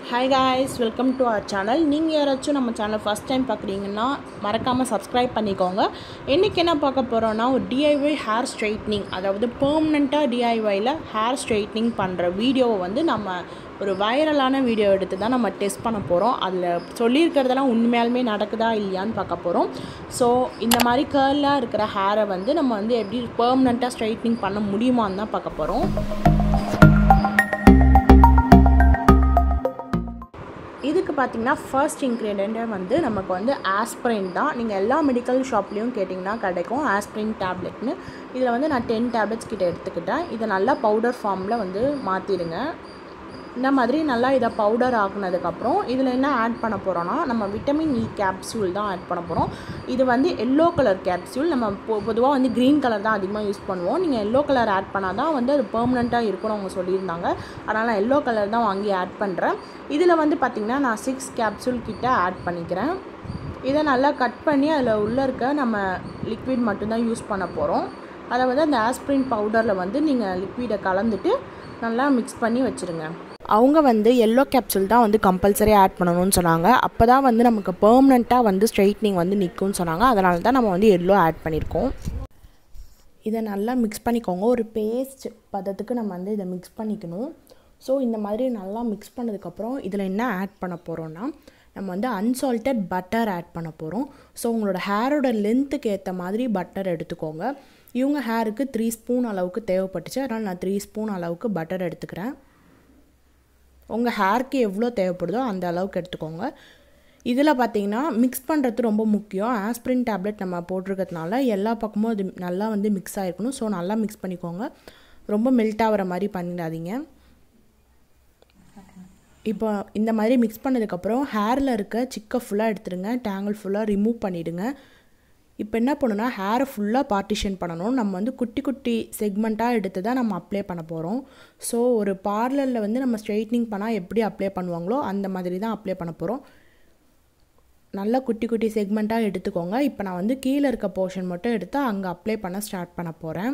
hi guys welcome to our channel நீங்கள் யாராச்சும் நம்ம சேனல் ஃபஸ்ட் டைம் பார்க்குறீங்கன்னா மறக்காமல் சப்ஸ்கிரைப் பண்ணிக்கோங்க இன்றைக்கி என்ன பார்க்க போகிறோன்னா ஒரு டிஐஒய் ஹேர் ஸ்ட்ரைட்னிங் அதாவது பெர்மனெண்ட்டாக டிஐஒயில் ஹேர் ஸ்ட்ரைட்னிங் பண்ணுற வீடியோவை வந்து நம்ம ஒரு வைரலான வீடியோ எடுத்து தான் நம்ம டெஸ்ட் பண்ண போகிறோம் அதில் சொல்லியிருக்கிறதெல்லாம் உண்மையாலுமே நடக்குதா இல்லையான்னு பார்க்க போகிறோம் ஸோ இந்த மாதிரி கேர்லாக இருக்கிற ஹேரை வந்து நம்ம வந்து எப்படி பெர்மனெண்ட்டாக ஸ்ட்ரைட்னிங் பண்ண முடியுமான்னு தான் பார்க்க போகிறோம் இதுக்கு பார்த்தீங்கன்னா ஃபர்ஸ்ட் இன்க்ரீடியண்ட்டே வந்து நமக்கு வந்து ஆஸ்பிரின் தான் நீங்கள் எல்லா மெடிக்கல் ஷாப்லேயும் கேட்டிங்கன்னா கிடைக்கும் ஆஸ்பிரின் டேப்லெட்னு இதில் வந்து நான் டென் டேப்லெட்ஸ் கிட்ட எடுத்துக்கிட்டேன் இதை நல்லா பவுடர் ஃபார்மில் வந்து மாற்றிடுங்க இந்த மாதிரி நல்லா இதை பவுடர் ஆக்குனதுக்கப்புறம் இதில் என்ன ஆட் பண்ண போகிறோன்னா நம்ம விட்டமின் இ கேப்சியூல் தான் ஆட் பண்ண போகிறோம் இது வந்து எல்லோ கலர் கேப்சியூல் நம்ம பொ பொதுவாக வந்து க்ரீன் கலர் தான் அதிகமாக யூஸ் பண்ணுவோம் நீங்கள் எல்லோ கலர் ஆட் பண்ணால் தான் வந்து அது பெர்மனெண்ட்டாக இருக்கும்னு அவங்க சொல்லியிருந்தாங்க அதனால் நான் எல்லோ கலர் தான் வாங்கி ஆட் பண்ணுறேன் இதில் வந்து பார்த்திங்கன்னா நான் சிக்ஸ் கேப்சூல் கிட்ட ஆட் பண்ணிக்கிறேன் இதை நல்லா கட் பண்ணி அதில் உள்ளே இருக்க நம்ம லிக்விட் மட்டும்தான் யூஸ் பண்ண போகிறோம் அதை வந்து அந்த ஆஸ்பிரின் பவுடரில் வந்து நீங்கள் லிக்விடை கலந்துட்டு நல்லா மிக்ஸ் பண்ணி வச்சுருங்க அவங்க வந்து எல்லோ கேப்சூல் தான் வந்து கம்பல்சரி ஆட் பண்ணணும்னு சொன்னாங்க அப்போ தான் வந்து நமக்கு பெர்மனெண்ட்டாக வந்து ஸ்ட்ரைட்னிங் வந்து நிற்கும்னு சொன்னாங்க அதனால தான் நம்ம வந்து எல்லோ ஆட் பண்ணியிருக்கோம் இதை நல்லா மிக்ஸ் பண்ணிக்கோங்க ஒரு பேஸ்ட் பதத்துக்கு நம்ம வந்து இதை மிக்ஸ் பண்ணிக்கணும் ஸோ இந்த மாதிரி நல்லா மிக்ஸ் பண்ணதுக்கப்புறம் இதில் என்ன ஆட் பண்ண போகிறோன்னா நம்ம வந்து அன்சால்ட்டட் பட்டர் ஆட் பண்ண போகிறோம் ஸோ உங்களோட ஹேரோட லென்த்துக்கு ஏற்ற மாதிரி பட்டர் எடுத்துக்கோங்க இவங்க ஹேருக்கு த்ரீ ஸ்பூன் அளவுக்கு தேவைப்பட்டுச்சு அதனால் நான் த்ரீ ஸ்பூன் அளவுக்கு பட்டர் எடுத்துக்கிறேன் உங்கள் ஹேருக்கு எவ்வளோ தேவைப்படுதோ அந்த அளவுக்கு எடுத்துக்கோங்க இதில் பார்த்தீங்கன்னா மிக்ஸ் பண்ணுறது ரொம்ப முக்கியம் ஆஸ்பிரின் டேப்லெட் நம்ம போட்டிருக்கிறதுனால எல்லா பக்கமும் அது நல்லா வந்து மிக்ஸ் ஆகிருக்கணும் ஸோ நல்லா மிக்ஸ் பண்ணிக்கோங்க ரொம்ப மெல்ட் ஆகிற மாதிரி பண்ணிடாதீங்க இப்போ இந்த மாதிரி மிக்ஸ் பண்ணதுக்கப்புறம் ஹேரில் இருக்க சிக்கை ஃபுல்லாக எடுத்துருங்க டேங்கிள் ஃபுல்லாக ரிமூவ் பண்ணிவிடுங்க இப்போ என்ன பண்ணுன்னா ஹேரை ஃபுல்லாக பார்ட்டிஷன் பண்ணணும் நம்ம வந்து குட்டி குட்டி செக்மெண்ட்டாக எடுத்து தான் நம்ம அப்ளை பண்ண போகிறோம் ஸோ ஒரு பார்லரில் வந்து நம்ம ஸ்ட்ரைட்னிங் பண்ணால் எப்படி அப்ளை பண்ணுவாங்களோ அந்த மாதிரி தான் அப்ளை பண்ண போகிறோம் நல்லா குட்டி குட்டி செக்மெண்ட்டாக எடுத்துக்கோங்க இப்போ நான் வந்து கீழே இருக்க போர்ஷன் மட்டும் எடுத்து அங்கே அப்ளை பண்ண ஸ்டார்ட் பண்ண போகிறேன்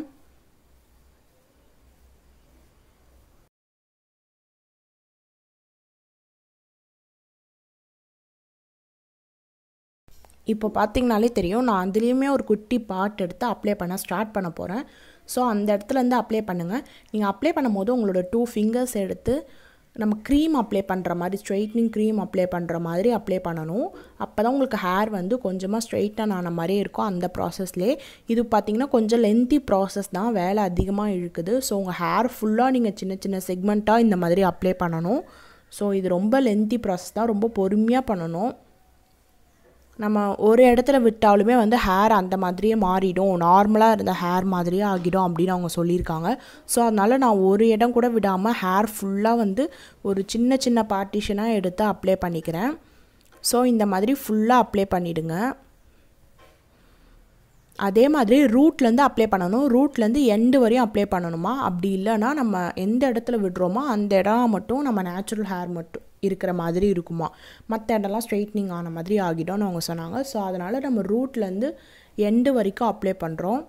இப்போ பார்த்தீங்கனாலே தெரியும் நான் அதுலேயுமே ஒரு குட்டி பார்ட் எடுத்து அப்ளை பண்ண ஸ்டார்ட் பண்ண போகிறேன் ஸோ அந்த இடத்துலேருந்து அப்ளை பண்ணுங்கள் நீங்கள் அப்ளை பண்ணும்போது உங்களோட டூ ஃபிங்கர்ஸ் எடுத்து நம்ம க்ரீம் அப்ளை பண்ணுற மாதிரி ஸ்ட்ரைட்னிங் க்ரீம் அப்ளை பண்ணுற மாதிரி அப்ளை பண்ணணும் அப்போ தான் உங்களுக்கு ஹேர் வந்து கொஞ்சமாக ஸ்ட்ரைட்டன் ஆன மாதிரியே இருக்கும் அந்த ப்ராசஸ்லேயே இது பார்த்திங்கன்னா கொஞ்சம் லென்த்தி ப்ராசஸ் தான் வேலை அதிகமாக இழுக்குது ஸோ உங்கள் ஹேர் ஃபுல்லாக நீங்கள் சின்ன சின்ன செக்மெண்ட்டாக இந்த மாதிரி அப்ளை பண்ணணும் ஸோ இது ரொம்ப லென்த்தி ப்ராசஸ் தான் ரொம்ப பொறுமையாக பண்ணணும் நம்ம ஒரு இடத்துல விட்டாலுமே வந்து ஹேர் அந்த மாதிரியே மாறிடும் நார்மலாக இருந்த ஹேர் மாதிரியே ஆகிடும் அப்படின்னு அவங்க சொல்லியிருக்காங்க ஸோ அதனால் நான் ஒரு இடம் கூட விடாமல் ஹேர் ஃபுல்லாக வந்து ஒரு சின்ன சின்ன பார்ட்டிஷனாக எடுத்து அப்ளை பண்ணிக்கிறேன் ஸோ இந்த மாதிரி ஃபுல்லாக அப்ளை பண்ணிவிடுங்க அதே மாதிரி ரூட்லேருந்து அப்ளை பண்ணணும் ரூட்லேருந்து எண்டு வரையும் அப்ளை பண்ணணுமா அப்படி இல்லைன்னா நம்ம எந்த இடத்துல விடுறோமோ அந்த இடம் மட்டும் நம்ம நேச்சுரல் ஹேர் மட்டும் இருக்கிற மாதிரி இருக்குமா மற்ற இடம்லாம் ஸ்ட்ரைட்னிங் ஆன மாதிரி ஆகிடும்னு அவங்க சொன்னாங்க ஸோ அதனால் நம்ம ரூட்லேருந்து எண்டு வரைக்கும் அப்ளை பண்ணுறோம்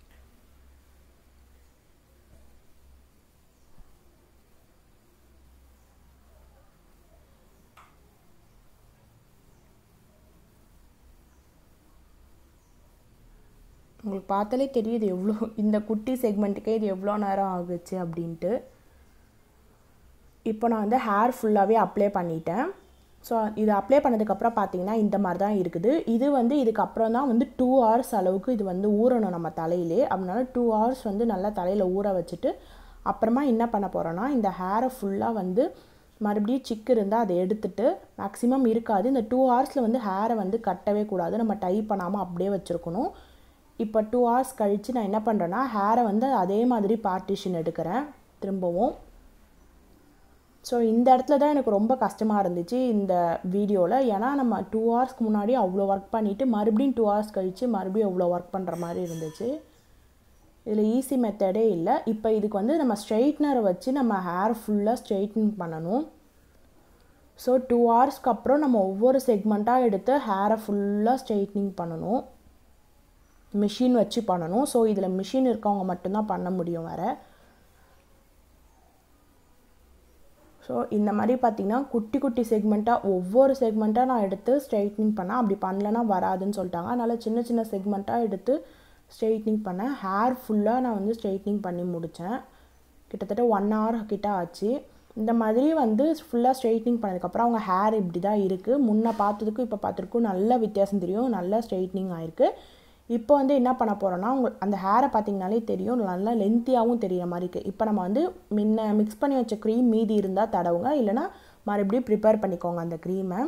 உங்களுக்கு பார்த்தாலே தெரியுது எவ்வளோ இந்த குட்டி செக்மெண்ட்டுக்கே இது எவ்வளோ நேரம் ஆகுச்சு அப்படின்ட்டு இப்போ நான் வந்து ஹேர் ஃபுல்லாகவே அப்ளை பண்ணிட்டேன் ஸோ இது அப்ளை பண்ணதுக்கப்புறம் பார்த்தீங்கன்னா இந்த மாதிரி தான் இருக்குது இது வந்து இதுக்கப்புறம் தான் வந்து டூ ஹவர்ஸ் அளவுக்கு இது வந்து ஊறணும் நம்ம தலையிலே அதனால டூ ஹவர்ஸ் வந்து நல்லா தலையில் ஊற வச்சுட்டு அப்புறமா என்ன பண்ண போகிறோன்னா இந்த ஹேரை ஃபுல்லாக வந்து மறுபடியும் சிக்கு இருந்தால் அதை எடுத்துட்டு மேக்ஸிமம் இருக்காது இந்த டூ ஹவர்ஸில் வந்து ஹேரை வந்து கட்டவே கூடாது நம்ம டை பண்ணாமல் அப்படியே வச்சுருக்கணும் இப்போ டூ ஹவர்ஸ் கழித்து நான் என்ன பண்ணுறேன்னா ஹேரை வந்து அதே மாதிரி பார்ட்டிஷன் எடுக்கிறேன் திரும்பவும் ஸோ இந்த இடத்துல தான் எனக்கு ரொம்ப கஷ்டமாக இருந்துச்சு இந்த வீடியோவில் ஏன்னா நம்ம டூ ஹவர்ஸ்க்கு முன்னாடி அவ்வளோ ஒர்க் பண்ணிவிட்டு மறுபடியும் டூ ஹவர்ஸ் கழித்து மறுபடியும் அவ்வளோ ஒர்க் பண்ணுற மாதிரி இருந்துச்சு இதில் ஈஸி மெத்தடே இல்லை இப்போ இதுக்கு வந்து நம்ம ஸ்ட்ரெயிட்னரை வச்சு நம்ம ஹேர் ஃபுல்லாக ஸ்ட்ரெயிட்னிங் பண்ணணும் ஸோ டூ ஹவர்ஸ்க்கு அப்புறம் நம்ம ஒவ்வொரு செக்மெண்ட்டாக எடுத்து ஹேரை ஃபுல்லாக ஸ்ட்ரெயிட்னிங் பண்ணணும் மிஷின் வச்சு பண்ணணும் ஸோ இதில் மிஷின் இருக்கவங்க மட்டும்தான் பண்ண முடியும் வேறு ஸோ இந்த மாதிரி பார்த்தீங்கன்னா குட்டி குட்டி செக்மெண்ட்டாக ஒவ்வொரு செக்மெண்ட்டாக நான் எடுத்து ஸ்ட்ரைட்னிங் பண்ணேன் அப்படி பண்ணலன்னா வராதுன்னு சொல்லிட்டாங்க அதனால் சின்ன சின்ன செக்மெண்ட்டாக எடுத்து ஸ்ட்ரைட்னிங் பண்ணேன் ஹேர் ஃபுல்லாக நான் வந்து ஸ்ட்ரைட்னிங் பண்ணி முடித்தேன் கிட்டத்தட்ட ஒன் ஹவர் கிட்ட ஆச்சு இந்த மாதிரி வந்து ஃபுல்லாக ஸ்ட்ரைட்னிங் பண்ணதுக்கப்புறம் அவங்க ஹேர் இப்படி தான் இருக்குது முன்ன பார்த்ததுக்கும் இப்போ பார்த்துருக்கும் நல்ல வித்தியாசம் தெரியும் நல்லா ஸ்ட்ரைட்னிங் ஆயிருக்கு இப்போ வந்து என்ன பண்ண போகிறோன்னா உங்க அந்த ஹேரை பார்த்தீங்கனாலே தெரியும் நல்லா லென்த்தியாகவும் தெரியிற மாதிரி இருக்குது இப்போ நம்ம வந்து முன்ன மிக்ஸ் பண்ணி வச்ச க்ரீம் மீதி இருந்தால் தடவுங்க இல்லைனா மறுபடியும் ப்ரிப்பேர் பண்ணிக்கோங்க அந்த க்ரீமை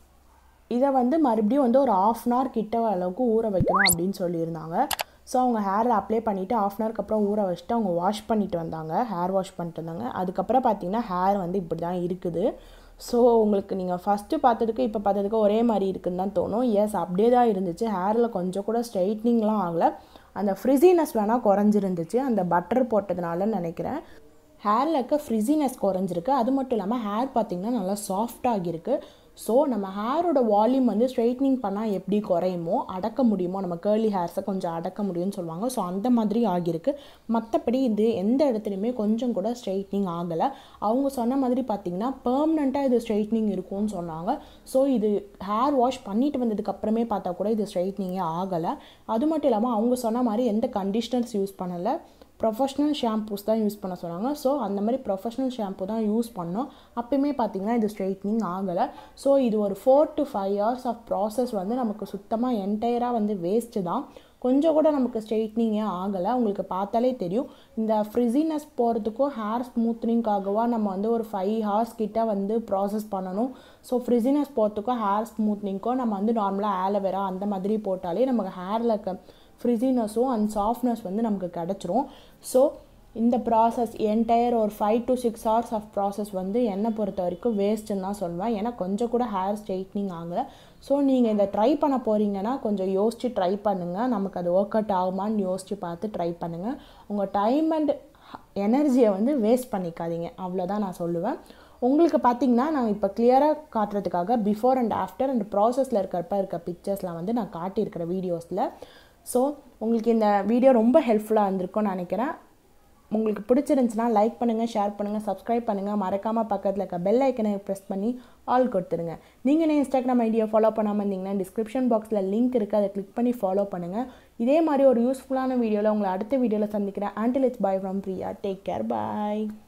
இதை வந்து மறுபடியும் வந்து ஒரு ஆஃப் அன் ஹவர் கிட்ட அளவுக்கு ஊற வைக்கணும் அப்படின்னு சொல்லியிருந்தாங்க ஸோ அவங்க ஹேரில் அப்ளை பண்ணிவிட்டு ஆஃப் அன் ஹவருக்கு அப்புறம் ஊற வச்சுட்டு அவங்க வாஷ் பண்ணிட்டு வந்தாங்க ஹேர் வாஷ் பண்ணிட்டு வந்தாங்க அதுக்கப்புறம் பார்த்தீங்கன்னா ஹேர் வந்து இப்படி தான் இருக்குது ஸோ உங்களுக்கு நீங்கள் ஃபஸ்ட்டு பார்த்ததுக்கு இப்போ பார்த்ததுக்கு ஒரே மாதிரி இருக்குன்னு தான் தோணும் எஸ் அப்படியே தான் இருந்துச்சு ஹேரில் கொஞ்சம் கூட ஸ்ட்ரைட்னிங்லாம் ஆகலை அந்த ஃப்ரிஸினஸ் வேணால் குறைஞ்சிருந்துச்சு அந்த பட்டர் போட்டதுனாலன்னு நினைக்கிறேன் ஹேரில் இருக்க ஃப்ரிஸினஸ் குறைஞ்சிருக்கு அது மட்டும் இல்லாமல் ஹேர் பார்த்திங்கன்னா நல்லா சாஃப்டாகிருக்கு ஸோ நம்ம ஹேரோட வால்யூம் வந்து ஸ்ட்ரைட்னிங் பண்ணால் எப்படி குறையுமோ அடக்க முடியுமோ நம்ம கேர்லி ஹேர்ஸை கொஞ்சம் அடக்க முடியும்னு சொல்லுவாங்க ஸோ அந்த மாதிரி ஆகியிருக்கு மற்றபடி இது எந்த இடத்துலையுமே கொஞ்சம் கூட ஸ்ட்ரைட்னிங் ஆகலை அவங்க சொன்ன மாதிரி பார்த்திங்கன்னா பெர்மனெண்ட்டாக இது ஸ்ட்ரைட்னிங் இருக்கும்னு சொன்னாங்க ஸோ இது ஹேர் வாஷ் பண்ணிட்டு வந்ததுக்கு அப்புறமே பார்த்தா கூட இது ஸ்ட்ரைட்னிங்கே ஆகலை அது மட்டும் இல்லாமல் அவங்க சொன்ன மாதிரி எந்த கண்டிஷ்னர்ஸ் யூஸ் பண்ணலை ப்ரொஃபஷ்னல் ஷாம்பூஸ் தான் யூஸ் பண்ண சொன்னாங்க ஸோ அந்த மாதிரி ப்ரொஃபஷ்னல் ஷாம்பு தான் யூஸ் பண்ணோம் அப்பயுமே பார்த்திங்கன்னா இது ஸ்ட்ரைட்னிங் ஆகலை ஸோ இது ஒரு four to five hours of process வந்து நமக்கு சுத்தமாக என்டையராக வந்து வேஸ்ட்டு தான் கொஞ்சம் கூட நமக்கு ஸ்ட்ரைட்னிங்கே ஆகலை உங்களுக்கு பார்த்தாலே தெரியும் இந்த ஃப்ரிஸினஸ் போகிறதுக்கும் ஹேர் ஸ்மூத்னிங்காகவா நம்ம வந்து ஒரு ஃபைவ் ஹார்ஸ் கிட்ட வந்து ப்ராசஸ் பண்ணணும் ஸோ ஃப்ரிஸினஸ் போகிறதுக்கும் ஹேர் ஸ்மூத்னிங்க்கும் நம்ம வந்து நார்மலாக ஆலோவேரா அந்த மாதிரி போட்டாலே நமக்கு ஹேரில் இருக்க ஃப்ரிஸினஸும் அண்ட் சாஃப்ட்னஸ் வந்து நமக்கு கிடச்சிரும் ஸோ இந்த ப்ராசஸ் என்டையர் ஒரு five to six hours of process வந்து என்னை பொறுத்த வரைக்கும் வேஸ்ட்டுன்னு தான் சொல்லுவேன் ஏன்னா கொஞ்சம் கூட ஹேர் ஸ்ட்ரைட்னிங் ஆகலை ஸோ நீங்கள் இதை ட்ரை பண்ண போகிறீங்கன்னா கொஞ்சம் யோசித்து ட்ரை பண்ணுங்கள் நமக்கு அது ஒர்க் அவுட் ஆகுமான்னு யோசித்து பார்த்து ட்ரை பண்ணுங்கள் உங்கள் டைம் அண்ட் எனர்ஜியை வந்து வேஸ்ட் பண்ணிக்காதீங்க அவ்வளோதான் நான் சொல்லுவேன் உங்களுக்கு பார்த்தீங்கன்னா நான் இப்போ கிளியராக காட்டுறதுக்காக பிஃபோர் அண்ட் ஆஃப்டர் அண்ட் ப்ராசஸில் இருக்கிறப்ப இருக்க பிக்சர்ஸ்லாம் வந்து நான் காட்டியிருக்கிற வீடியோஸில் ஸோ உங்களுக்கு இந்த வீடியோ ரொம்ப ஹெல்ப்ஃபுல்லாக இருந்திருக்கும்னு நினைக்கிறேன் உங்களுக்கு பிடிச்சிருந்துச்சுன்னா லைக் பண்ணுங்கள் ஷேர் பண்ணுங்கள் சப்ஸ்கிரைப் பண்ணுங்கள் மறக்காமல் பக்கத்தில் இருக்க பெல் ஐக்கனை ப்ரெஸ் பண்ணி ஆல் கொடுத்துருங்க நீங்கள் இன்ஸ்டாகிராம் ஐடியா ஃபாலோ பண்ணாமல் இருந்தீங்கன்னா டிஸ்கிரிப்ஷன் பாக்ஸில் லிங்க் இருக்குது அதை கிளிக் பண்ணி ஃபாலோ பண்ணுங்கள் இதே மாதிரி ஒரு யூஸ்ஃபுல்லான வீடியோவில் உங்களை அடுத்த வீடியோவில் சந்திக்கிறேன் ஆண்டில் it's bye from Priya take care bye